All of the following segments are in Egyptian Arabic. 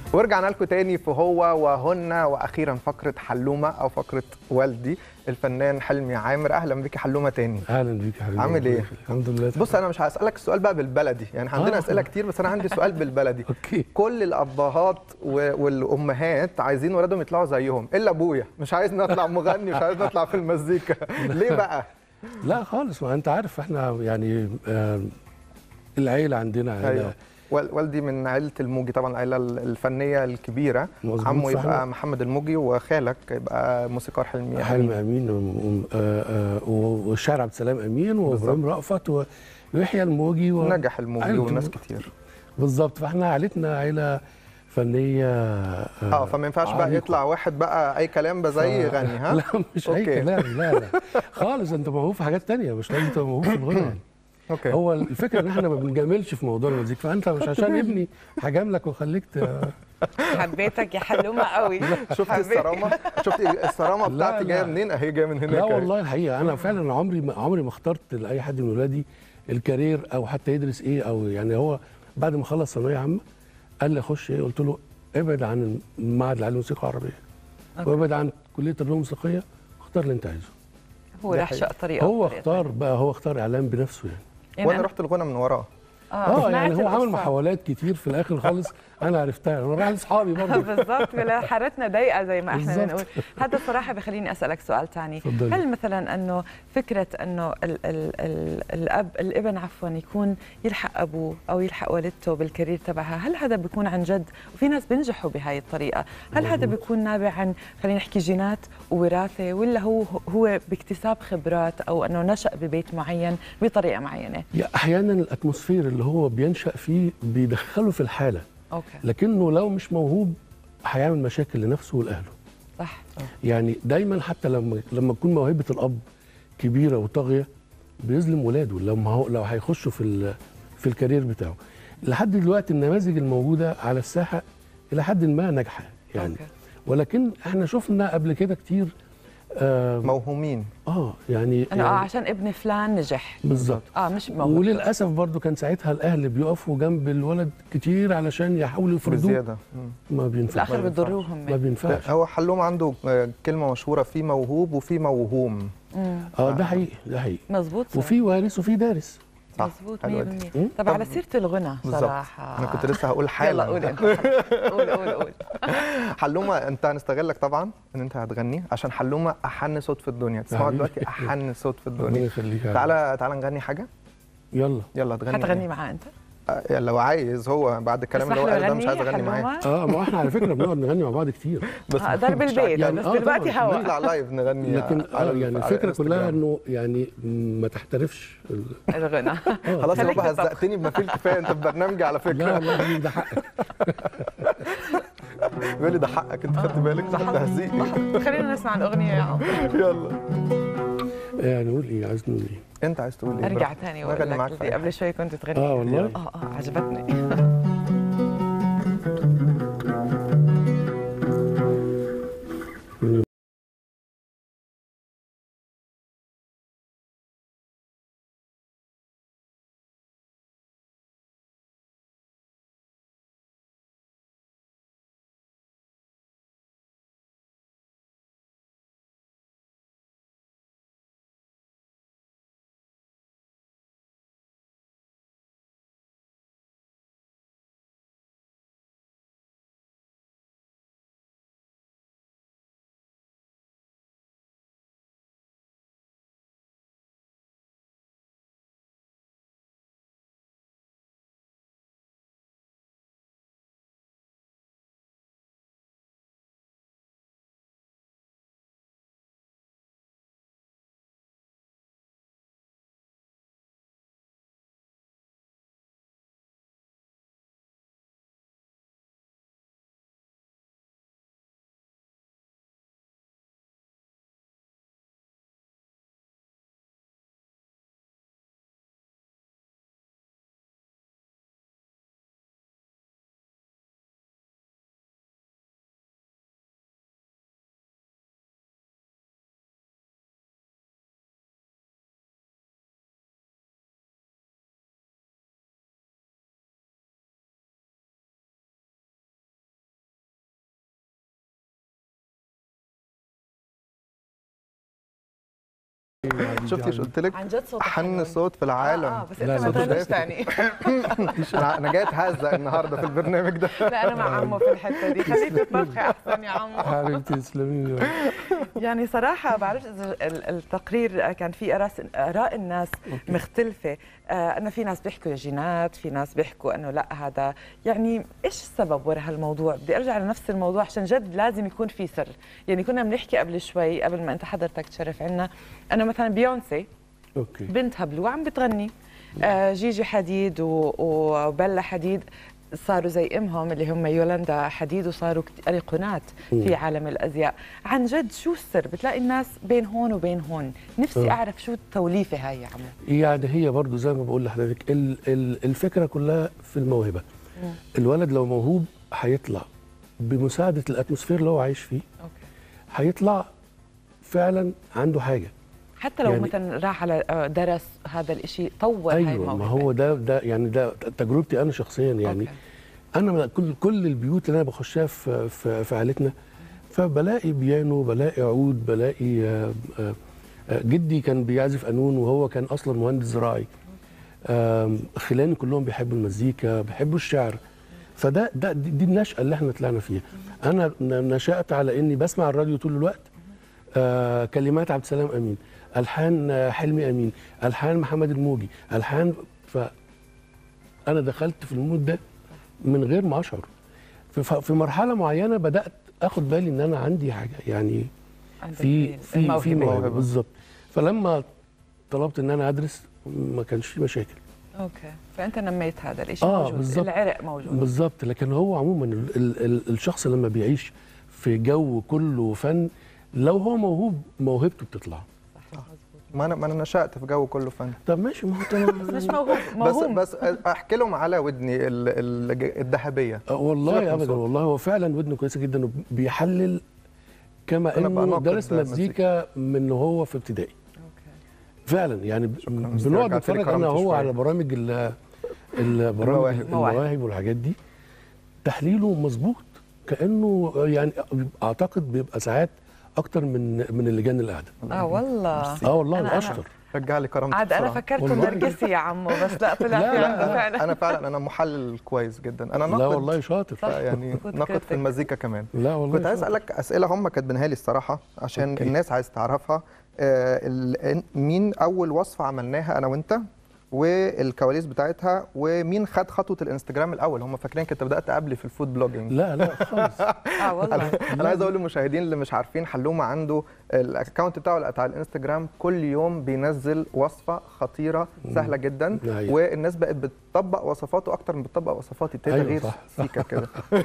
ورجعنا لكم تاني في هو وهن واخيرا فقره حلومه او فقره والدي الفنان حلمي عامر اهلا بك حلومه تاني اهلا بيك يا حبيبي عامل ايه؟ الحمد لله بص انا مش هسالك السؤال بقى بالبلدي يعني عندنا آه. اسئله كتير بس انا عندي سؤال بالبلدي اوكي كل الابهات و- والامهات عايزين ولادهم يطلعوا زيهم الا ابويا مش عايز نطلع مغني مش عايز نطلع في المزيكا ليه بقى لا خالص ما انت عارف احنا يعني آه العيله عندنا عيله ايوه وال- والدي من عيله الموجي طبعا العيله الفنيه الكبيره مظبوط، عمه يبقى فاحنا- محمد الموجي وخالك يبقى موسيقار حلمي حلمي امين و- و- آه، آه، والشاعر عبد السلام امين وابراهيم رأفت و- ويحيى الموجي و... نجح الموجي عيلة وناس الموجي. كتير بالظبط فاحنا عيلتنا عيله فنيه اه فما ينفعش بقى عريقة. يطلع واحد بقى اي كلام بقى زي ف- يغني ها لا مش اي أوكي. كلام لا لا خالص انت موهوب في حاجات تانية مش لازم تبقى موهوب في الغنى يعني اوكي هو الفكره ان احنا ما بنجاملش في موضوع المزيكا فانت مش عشان ابني هجاملك واخليك ت... حبيتك يا حلومه قوي شفتي حبيت- الصرامه شفتي الصرامه لا، بتاعتي جايه لا. منين اهي جايه من هناك لا أهي. والله الحقيقه انا فعلا عمري ما عمري ما اخترت لاي حد من ولادي الكارير او حتى يدرس ايه او يعني هو بعد ما خلص ثانويه عامه قال لي اخش ايه قلت له ابعد عن المعهد العالي للموسيقى العربيه أوكي. وابعد عن كليه العلوم الموسيقيه اختار اللي انت عايزه هو ده راح حقيقي. شق طريقه هو بطريقة اختار بقى هو اختار اعلام بنفسه يعني يعني وانا أنا- رحت الغنى من وراه اه سمعت يعني هو عمل القصة. محاولات كتير في الاخر خالص انا عرفتها انا رايح لاصحابي برضه بالضبط ولا حارتنا ضيقه زي ما احنا بالضبط. بنقول هذا صراحه بخليني اسالك سؤال ثاني اتفضلي. هل مثلا انه فكره انه ال ال ال الاب الابن عفوا يكون يلحق ابوه او يلحق والدته بالكارير تبعها هل هذا بيكون عن جد وفي ناس بينجحوا بهاي الطريقه هل هذا مظبوط. بيكون نابع عن خلينا نحكي جينات ووراثه ولا هو هو باكتساب خبرات او انه نشا ببيت معين بطريقه معينه يا احيانا الاتموسفير اللي هو بينشا فيه بيدخله في الحاله اوكي لكنه لو مش موهوب هيعمل مشاكل لنفسه ولاهله صح يعني دايما حتى لما لما تكون موهبه الاب كبيره وطاغيه بيظلم ولاده لما هو لو هيخشوا في ال- في الكارير بتاعه لحد دلوقتي النماذج الموجوده على الساحه الى حد ما ناجحه يعني أوكي. ولكن احنا شفنا قبل كده كتير اه, موهومين آه يعني, انه اه يعني عشان ابن فلان نجح بالظبط اه مش موهوب وللاسف برضو كان ساعتها الاهل بيقفوا جنب الولد كتير علشان يحاولوا يفرضوه بزياده مم. ما بينفعش بالاخر ما بتضروهم ما بينفعش هو حلوم عنده آه، كلمه مشهوره في موهوب وفي موهوم اه ده حقيقي ده حقيقي مظبوط وفي وارث وفي دارس صح، مظبوط 100% حلوة دي. مم. طب على سيره الغنى بالظبط صراحه انا كنت لسه هقول يلا حالا قول انت قول قول قول حلومه انت هنستغلك طبعا ان انت هتغني عشان حلومه احن صوت في الدنيا تسمعوا حبيبي. دلوقتي احن صوت في ربنا الدنيا يخليك يا رب. تعالى تعالى نغني حاجه يلا يلا تغني هتغني إيه؟ معاه انت آه، يلا لو عايز هو بعد الكلام اللي هو تسمح له قاله ده مش يغني عايز اغني معاه حلومة؟ اه ما احنا على فكره بنقعد نغني مع بعض كتير بس آه، ده مش بالبيت يعني بس آه دلوقتي طبعاً. هوا نطلع لايف نغني لكن على- آه يعني على الفكره كلها الانستجرام. انه يعني ما تحترفش ال- الغنى خلاص خليك يابا في الطبخ. هزقتني بما فيه الكفايه انت في برنامجي على لا فكره والله ده حقك بيقول لي ده حقك انت خدت بالك ده تهزيقي خلينا نسمع الاغنيه يا عم يلا يعني نقول ايه عايز نقول ايه انت عايز تقول ايه ارجع براحتك. ثاني أنا واقول أغني معاك لك في دي أي قبل شوي كنت تغني اه والله اه اه عجبتني يا حبيبي، شفتي شو قلت لك عن جد صوت احن صوت في العالم اه, آه بس لا، انت ما صوته تغنيش دافئ. ثاني انا انا جاي اتهزق النهارده في البرنامج ده لا انا مع عمو في الحته دي خليك تطبخي احسن يا عمو حبيبتي تسلمي لي. يعني صراحة بعرف إذا ال- التقرير كان فيه آراء آراء الناس مختلفة آه، أن في ناس بيحكوا جينات في ناس بيحكوا أنه لا هذا يعني إيش السبب وراء هالموضوع بدي أرجع لنفس الموضوع عشان جد لازم يكون في سر يعني كنا بنحكي قبل شوي قبل ما أنت حضرتك تشرف عنا أنه مثلا بيونسي اوكي بنتها بلو عم بتغني آه، جيجي حديد و- وبلا حديد صاروا زي امهم اللي هم يولندا حديد وصاروا كت- ايقونات في عالم الازياء عن جد شو السر بتلاقي الناس بين هون وبين هون نفسي آه. اعرف شو التوليفه هاي يا عمو يعني هي برضو زي ما بقول لحضرتك ال- ال- الفكره كلها في الموهبه الولد لو موهوب هيطلع بمساعده الاتموسفير اللي هو عايش فيه اوكي هيطلع فعلا عنده حاجه حتى لو يعني- مثلا راح على آه، درس هذا الإشي طور هاي ايوه الموهبه ما هو ده ده يعني ده تجربتي انا شخصيا يعني أوكي. انا من كل كل البيوت اللي انا بخشها في في, في عائلتنا فبلاقي بيانو بلاقي عود بلاقي آه، آه، آه، جدي كان بيعزف قانون وهو كان اصلا مهندس زراعي آم، خلاني كلهم بيحبوا المزيكا بيحبوا الشعر فده ده دي, دي النشأة اللي احنا طلعنا فيها انا ن- نشأت على اني بسمع الراديو طول الوقت آه كلمات عبد السلام امين الحان آه، حلمي امين الحان محمد الموجي الحان ف انا دخلت في المود ده من غير ما اشعر في, ف- في مرحله معينه بدات اخد بالي ان انا عندي حاجه يعني عندك في في في الموهبة. موهبه بالظبط فلما طلبت ان انا ادرس ما كانش في مشاكل اوكي فانت نميت هذا الإشي آه، موجود بالظبط. العرق موجود بالظبط لكن هو عموما ال ال ال الشخص لما بيعيش في جو كله فن لو هو موهوب موهبته بتطلع ما انا ما انا نشأت في جو كله فن طب ماشي ما هو تمام. بس مش موهوب بس موهوب بس احكي لهم على ودني ال- ال- الذهبيه آه، سيبك والله من ابدا صوته. والله هو فعلا ودنه كويسه جدا وبيحلل كما أنا انه بناقد درس مزيكا. مزيكا من هو في ابتدائي أوكي. فعلا يعني ب- شكراً. بنقعد رجعت لي نتفرج انا كرامتي وهو شوية. على برامج ال- البرامج المواهب. المواهب والحاجات دي تحليله مظبوط كانه يعني اعتقد بيبقى ساعات اكتر من من اللجان اللي قاعده اه والله اه والله أنا- أنا- واشطر رجع لي كرامتي عاد انا بسرعة. فكرته والله. نرجسي يا عمو بس لا طلع لا، في لا، عنده انا فعلا انا فعلا انا محلل كويس جدا انا ناقد لا والله شاطر صح. يعني كنت ناقد كريتيك. في المزيكا كمان لا والله كنت عايز شاطر. اسالك اسئله هم كاتبينها لي الصراحه عشان أوكي. الناس عايز تعرفها آه، ال- مين اول وصفه عملناها انا وانت والكواليس بتاعتها ومين خد خطوه الانستجرام الاول هم فاكرين كنت بدات قبلي في الفود بلوجينج لا لا خالص اه والله انا عايز اقول للمشاهدين اللي مش عارفين حلومه عنده الاكونت بتاعه بتاع الانستجرام كل يوم بينزل وصفه خطيره سهله جدا ده حقيقي. والناس بقت بتطبق وصفاته اكتر من بتطبق وصفاتي ابتدي أيوة غير صح، سيكا كده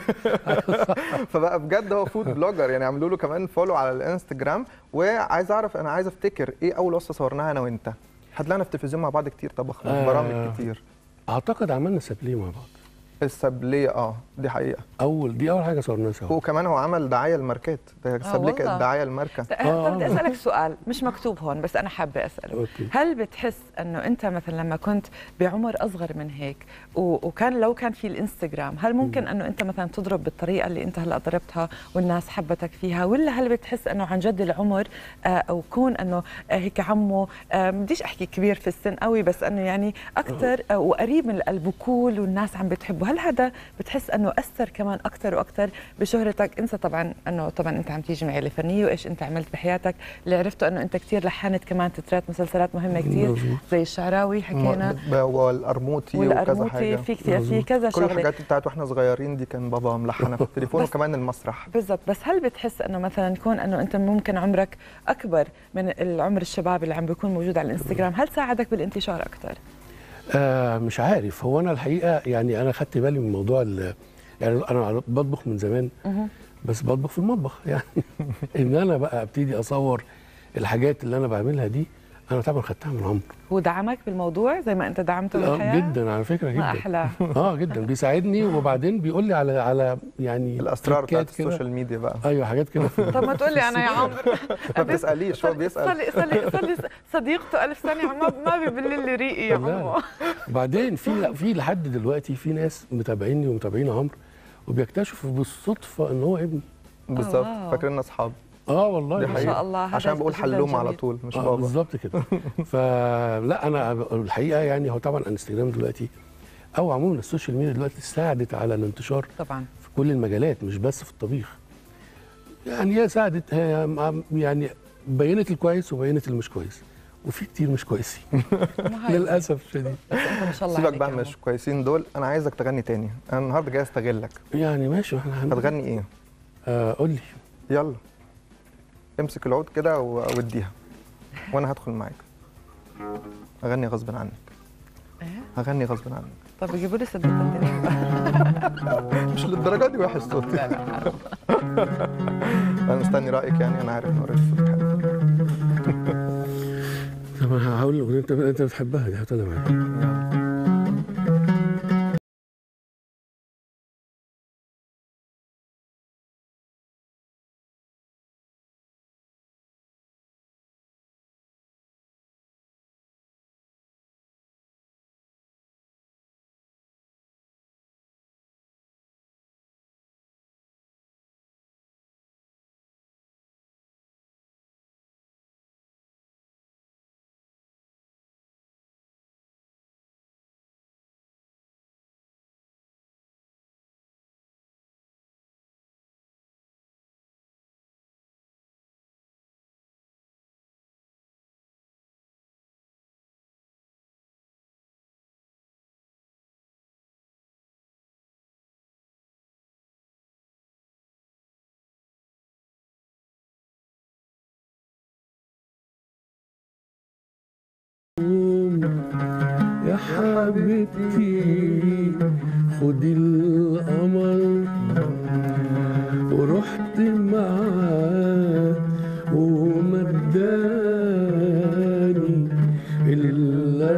فبقى بجد هو فود بلوجر يعني عملوا له كمان فولو على الانستجرام وعايز اعرف انا عايز افتكر ايه اول وصفه صورناها انا وانت هتلاقينا في التلفزيون مع بعض كتير طبخنا في آه. برامج كتير اعتقد عملنا سابليه مع بعض السبليه اه دي حقيقه اول دي اول حاجه صورناها سوا وكمان هو عمل دعايه لماركات ده السبليه كانت والله. دعايه لماركه آه، طب بدي آه. اسالك سؤال مش مكتوب هون بس انا حابه اساله أوكي. هل بتحس انه انت مثلا لما كنت بعمر اصغر من هيك و- وكان لو كان في الانستغرام هل ممكن انه انت مثلا تضرب بالطريقه اللي انت هلا ضربتها والناس حبتك فيها ولا هل بتحس انه عن جد العمر آه، او كون انه آه، هيك عمو آه، بديش احكي كبير في السن قوي بس انه يعني اكثر آه، وقريب من القلب وكول والناس عم بتحبه هل هذا بتحس انه اثر كمان اكثر واكثر بشهرتك انسى طبعا انه طبعا انت عم تيجي من عائله فنيه وايش انت عملت بحياتك اللي عرفته انه انت كثير لحنت كمان تترات مسلسلات مهمه كثير مظبوط. زي الشعراوي حكينا والقرموطي وكذا والقرموطي حاجه في كثير في مظبوط. كذا كل شغله الحاجات بتاعت واحنا صغيرين دي كان بابا ملحنها في التليفون بس- وكمان المسرح بالضبط بس هل بتحس انه مثلا يكون انه انت ممكن عمرك اكبر من العمر الشباب اللي عم بيكون موجود على الانستغرام هل ساعدك بالانتشار اكثر آه مش عارف هو انا الحقيقه يعني انا خدت بالي من موضوع ال- يعني انا بطبخ من زمان بس بطبخ في المطبخ يعني ان انا بقى ابتدي اصور الحاجات اللي انا بعملها دي انا طبعا خدتها من عمرو هو دعمك بالموضوع زي ما انت دعمته آه بالحياه جدا على فكره ما جدا احلى اه جدا بيساعدني وبعدين بيقول لي على على يعني الاسرار تريكات بتاعت كده. السوشيال ميديا بقى ايوه حاجات كده في- طب ما تقول لي انا يا عمرو ما بتساليش هو بيسال صلي صلي صلي صديقته ألف سنة ما ما بيبلل لي ريقي يا لا. عمو وبعدين في في لحد دلوقتي في ناس متابعيني ومتابعين عمرو وبيكتشفوا بالصدفه ان هو ابني بالظبط واو. فاكرين اصحاب اه والله دي ما حقيقة. شاء الله هذا عشان بقول جداً حلوم على جميل. طول مش آه بابا بالظبط كده فلا انا الحقيقه يعني هو طبعا انستجرام دلوقتي او عموما السوشيال ميديا دلوقتي ساعدت على الانتشار طبعا في كل المجالات مش بس في الطبيخ يعني هي ساعدت هي يعني بينت الكويس وبينت المش كويس وفي كتير مش كويسين ما هاي للاسف الشديد بس انت ما شاء الله سيبك عليك بقى يا مش عمو. كويسين دول انا عايزك تغني تاني انا النهارده جاي استغلك يعني ماشي احنا هن- هتغني ايه آه قول لي يلا امسك العود كده و- واديها وانا هدخل معاك اغني غصب عنك إيه؟ هغني غصب عنك طب يجيبوا لي سدة الدنيا بقى. مش للدرجه دي وحش صوتي لا لا حرام. انا مستني رايك يعني انا عارف ان اوريدي صوتك حلو طب انا هقول الاغنيه انت انت بتحبها دي هتقولها معاك يا حبيبتي خدي القمر ورحت معاه ومداني الا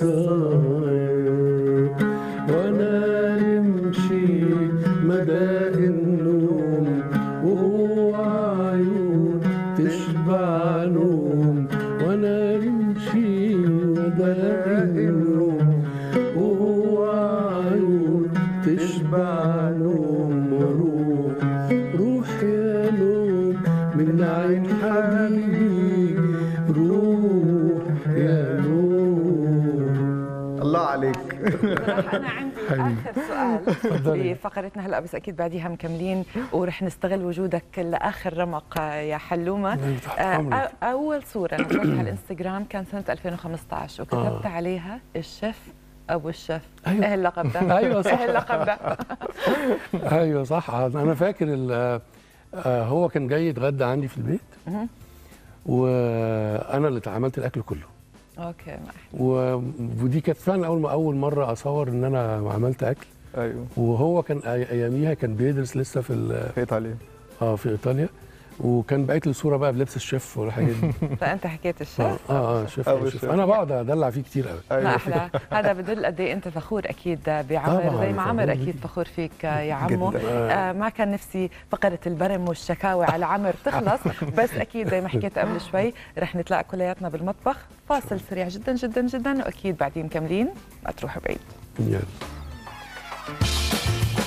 السهر وانا نمشي مدى النوم وهو عيون تشبع نوم وانا نمشي مدى النوم وهو عيون تشبع نوم روح روح يا نوم من عين حبيبي روح يا نوم الله عليك رح انا عندي حبيبي. اخر سؤال تفضلي. بفقرتنا هلا بس اكيد بعديها مكملين ورح نستغل وجودك لاخر رمق آه، يا حلومه تحت آه، أمرك. أ- اول صوره نزلتها على الانستغرام كان سنه 2015 وكتبت آه. عليها الشيف ابو الشيف أيوة. ايه اللقب ده أيوة صح. ايه اللقب ده ايوه صح انا فاكر ال- آه، هو كان جاي يتغدى عندي في البيت مهم. وانا اللي عملت الاكل كله اوكي ما و- ودي كانت فعلا اول اول مره اصور ان انا عملت اكل ايوه وهو كان أي- اياميها كان بيدرس لسه في ال- في ايطاليا اه في ايطاليا وكان باعت لي صوره بقى بلبس الشيف والحاجات دي فانت حكيت الشيف اه اه, آه شيف, أبو شيف. الشيف. انا بقعد ادلع فيه كتير قوي ما ايوه احلى هذا بدل قد ايه انت فخور اكيد بعمر طبعاً زي ما عمر فخور اكيد جداً. فخور فيك يا عمو جداً. آه ما كان نفسي فقره البرم والشكاوى على عمر تخلص بس اكيد زي ما حكيت قبل شوي رح نتلاقى كلياتنا بالمطبخ فاصل سريع جدا جدا جدا واكيد بعدين مكملين ما تروحوا بعيد يعني